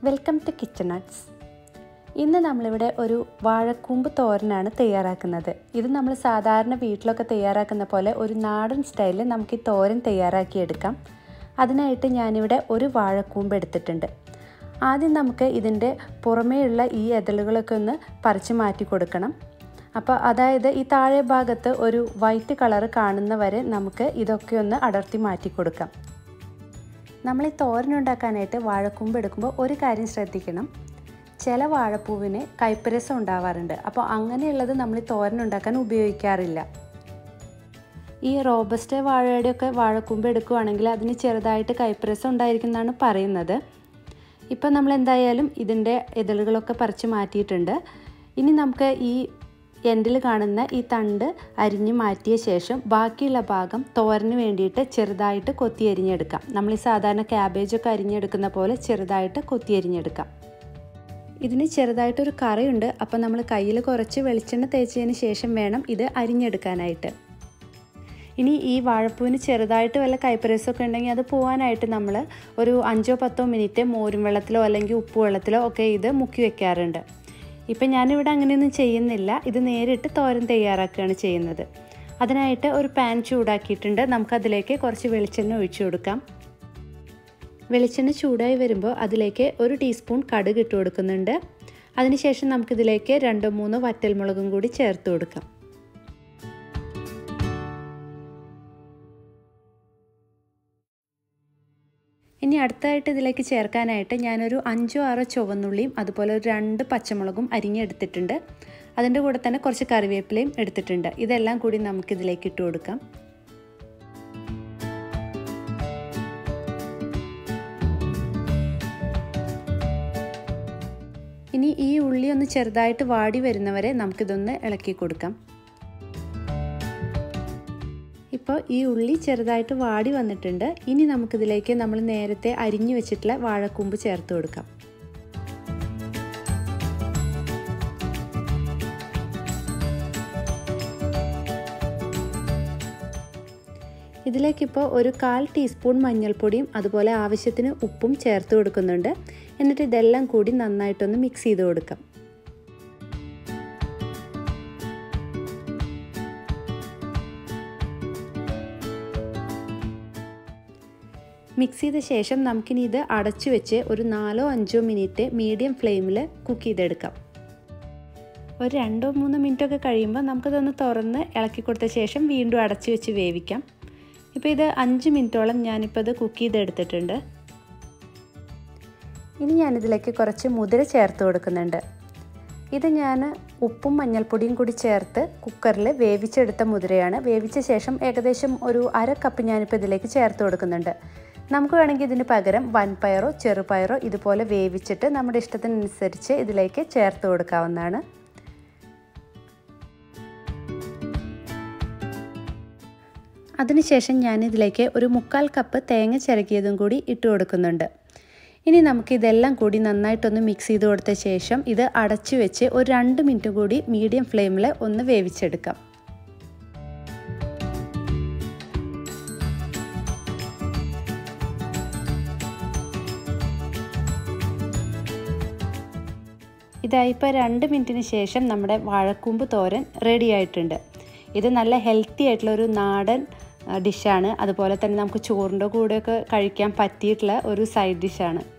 welcome to kitchen nuts ഇന്ന് നമ്മളിവിടെ ഒരു വാഴക്കൂമ്പ് തോരനാണ് തയ്യാറാക്കുന്നത് ഇത് നമ്മൾ സാധാരണ വീട്ടിലൊക്കെ തയ്യാറാക്കുന്ന പോലെ ഒരു നാടൻ സ്റ്റൈലിൽ നമുക്ക് ഈ തോരൻ തയ്യാറാക്കിയെടുക്കാം അതിനായിട്ട് ഞാനിവിടെ ഒരു വാഴക്കൂമ്പ് എടുത്തിട്ടുണ്ട് ആദ്യം നമുക്ക് ഇതിൻ്റെ പുറമേയുള്ള ഈ എതളുകളൊക്കെ ഒന്ന് പറിച്ച് മാറ്റി കൊടുക്കണം അപ്പോൾ അതായത് ഈ താഴെ ഭാഗത്ത് ഒരു വൈറ്റ് കളർ കാണുന്ന വരെ നമുക്ക് ഇതൊക്കെ ഒന്ന് അടർത്തി മാറ്റി കൊടുക്കാം നമ്മൾ ഈ തോരനുണ്ടാക്കാനായിട്ട് വാഴക്കൂമ്പ് എടുക്കുമ്പോൾ ഒരു കാര്യം ശ്രദ്ധിക്കണം ചില വാഴപ്പൂവിന് കയ്പ്പരസം ഉണ്ടാവാറുണ്ട് അപ്പോൾ അങ്ങനെയുള്ളത് നമ്മൾ ഈ തോരനുണ്ടാക്കാൻ ഉപയോഗിക്കാറില്ല ഈ റോബസ്റ്റ് വാഴയുടെയൊക്കെ വാഴക്കൂമ്പ് എടുക്കുകയാണെങ്കിൽ അതിന് ചെറുതായിട്ട് കയ്പ്പരസം ഉണ്ടായിരിക്കുന്നതാണ് പറയുന്നത് ഇപ്പം നമ്മൾ എന്തായാലും ഇതിൻ്റെ ഇതളുകളൊക്കെ പറിച്ച് മാറ്റിയിട്ടുണ്ട് ഇനി നമുക്ക് ഈ എൻഡിൽ കാണുന്ന ഈ തണ്ട് അരിഞ്ഞ് മാറ്റിയ ശേഷം ബാക്കിയുള്ള ഭാഗം തോരന് വേണ്ടിയിട്ട് ചെറുതായിട്ട് കൊത്തി അരിഞ്ഞെടുക്കാം നമ്മൾ ഈ സാധാരണ ക്യാബേജൊക്കെ അരിഞ്ഞെടുക്കുന്ന പോലെ ചെറുതായിട്ട് കൊത്തി അരിഞ്ഞെടുക്കാം ഇതിന് ചെറുതായിട്ടൊരു കറിയുണ്ട് അപ്പോൾ നമ്മൾ കയ്യിൽ കുറച്ച് വെളിച്ചെണ്ണ തേച്ചതിന് ശേഷം വേണം ഇത് അരിഞ്ഞെടുക്കാനായിട്ട് ഇനി ഈ വാഴപ്പൂവിന് ചെറുതായിട്ട് വല്ല കൈപ്പരസമൊക്കെ ഉണ്ടെങ്കിൽ അത് പോകാനായിട്ട് നമ്മൾ ഒരു അഞ്ചോ പത്തോ മിനിറ്റ് മോരും വെള്ളത്തിലോ അല്ലെങ്കിൽ ഉപ്പ് വെള്ളത്തിലോ ഒക്കെ ഇത് മുക്കി വെക്കാറുണ്ട് ഇപ്പം ഞാനിവിടെ അങ്ങനെയൊന്നും ചെയ്യുന്നില്ല ഇത് നേരിട്ട് തോരൻ തയ്യാറാക്കുകയാണ് ചെയ്യുന്നത് അതിനായിട്ട് ഒരു പാൻ ചൂടാക്കിയിട്ടുണ്ട് നമുക്കതിലേക്ക് കുറച്ച് വെളിച്ചെണ്ണ ഒഴിച്ചു കൊടുക്കാം വെളിച്ചെണ്ണ ചൂടായി വരുമ്പോൾ അതിലേക്ക് ഒരു ടീസ്പൂൺ കടുക് ഇട്ട് കൊടുക്കുന്നുണ്ട് അതിനുശേഷം നമുക്കിതിലേക്ക് രണ്ടോ മൂന്നോ വറ്റൽമുളകും കൂടി ചേർത്ത് കൊടുക്കാം ഇനി അടുത്തായിട്ട് ഇതിലേക്ക് ചേർക്കാനായിട്ട് ഞാനൊരു അഞ്ചോ ആറോ ചുവന്നുള്ളിയും അതുപോലെ ഒരു രണ്ട് പച്ചമുളകും അരിഞ്ഞെടുത്തിട്ടുണ്ട് അതിൻ്റെ കൂടെ തന്നെ കുറച്ച് കറിവേപ്പിലയും എടുത്തിട്ടുണ്ട് ഇതെല്ലാം കൂടി നമുക്കിതിലേക്ക് ഇട്ട് കൊടുക്കാം ഇനി ഈ ഉള്ളി ഒന്ന് ചെറുതായിട്ട് വാടി വരുന്നവരെ നമുക്കിതൊന്ന് ഇളക്കി കൊടുക്കാം ഇപ്പോൾ ഈ ഉള്ളി ചെറുതായിട്ട് വാടി വന്നിട്ടുണ്ട് ഇനി നമുക്കിതിലേക്ക് നമ്മൾ നേരത്തെ അരിഞ്ഞു വെച്ചിട്ടുള്ള വാഴക്കൂമ്പ് ചേർത്ത് കൊടുക്കാം ഇതിലേക്കിപ്പോൾ ഒരു കാൽ ടീസ്പൂൺ മഞ്ഞൾപ്പൊടിയും അതുപോലെ ആവശ്യത്തിന് ഉപ്പും ചേർത്ത് കൊടുക്കുന്നുണ്ട് എന്നിട്ട് ഇതെല്ലാം കൂടി നന്നായിട്ടൊന്ന് മിക്സ് ചെയ്ത് കൊടുക്കാം മിക്സ് ചെയ്ത ശേഷം നമുക്കിനി ഇത് അടച്ചു വെച്ച് ഒരു നാലോ അഞ്ചോ മിനിറ്റ് മീഡിയം ഫ്ലെയിമിൽ കുക്ക് ചെയ്തെടുക്കാം ഒരു രണ്ടോ മൂന്നോ മിനിറ്റൊക്കെ കഴിയുമ്പോൾ നമുക്കിതൊന്ന് തുറന്ന് ഇളക്കി കൊടുത്ത ശേഷം വീണ്ടും അടച്ചു വെച്ച് വേവിക്കാം ഇപ്പോൾ ഇത് അഞ്ച് മിനിറ്റോളം ഞാനിപ്പോൾ ഇത് കുക്ക് ചെയ്തെടുത്തിട്ടുണ്ട് ഇനി ഞാനിതിലേക്ക് കുറച്ച് മുതിര ചേർത്ത് കൊടുക്കുന്നുണ്ട് ഇത് ഞാൻ ഉപ്പും മഞ്ഞൾപ്പൊടിയും കൂടി ചേർത്ത് കുക്കറിൽ വേവിച്ചെടുത്ത മുതിരയാണ് വേവിച്ച ശേഷം ഏകദേശം ഒരു അര കപ്പ് ഞാനിപ്പോൾ ഇതിലേക്ക് ചേർത്ത് കൊടുക്കുന്നുണ്ട് നമുക്ക് വേണമെങ്കിൽ ഇതിന് പകരം വൻപയറോ ചെറുപയറോ ഇതുപോലെ വേവിച്ചിട്ട് നമ്മുടെ ഇഷ്ടത്തിനനുസരിച്ച് ഇതിലേക്ക് ചേർത്ത് കൊടുക്കാവുന്നതാണ് അതിനുശേഷം ഞാനിതിലേക്ക് ഒരു മുക്കാൽ കപ്പ് തേങ്ങ ചിരകിയതും കൂടി ഇട്ട് കൊടുക്കുന്നുണ്ട് ഇനി നമുക്ക് ഇതെല്ലാം കൂടി നന്നായിട്ടൊന്ന് മിക്സ് ചെയ്ത് കൊടുത്ത ശേഷം ഇത് അടച്ചു വെച്ച് ഒരു രണ്ട് മിനിറ്റ് കൂടി മീഡിയം ഫ്ലെയിമിൽ ഒന്ന് വേവിച്ചെടുക്കാം ഇതായിപ്പോൾ രണ്ട് മിനിറ്റിന് ശേഷം നമ്മുടെ വാഴക്കൂമ്പ് തോരൻ റെഡി ആയിട്ടുണ്ട് ഇത് നല്ല ഹെൽത്തി ആയിട്ടുള്ള ഒരു നാടൻ ഡിഷാണ് അതുപോലെ തന്നെ നമുക്ക് ചോറിൻ്റെ കൂടെയൊക്കെ കഴിക്കാൻ പറ്റിയിട്ടുള്ള ഒരു സൈഡ് ഡിഷാണ്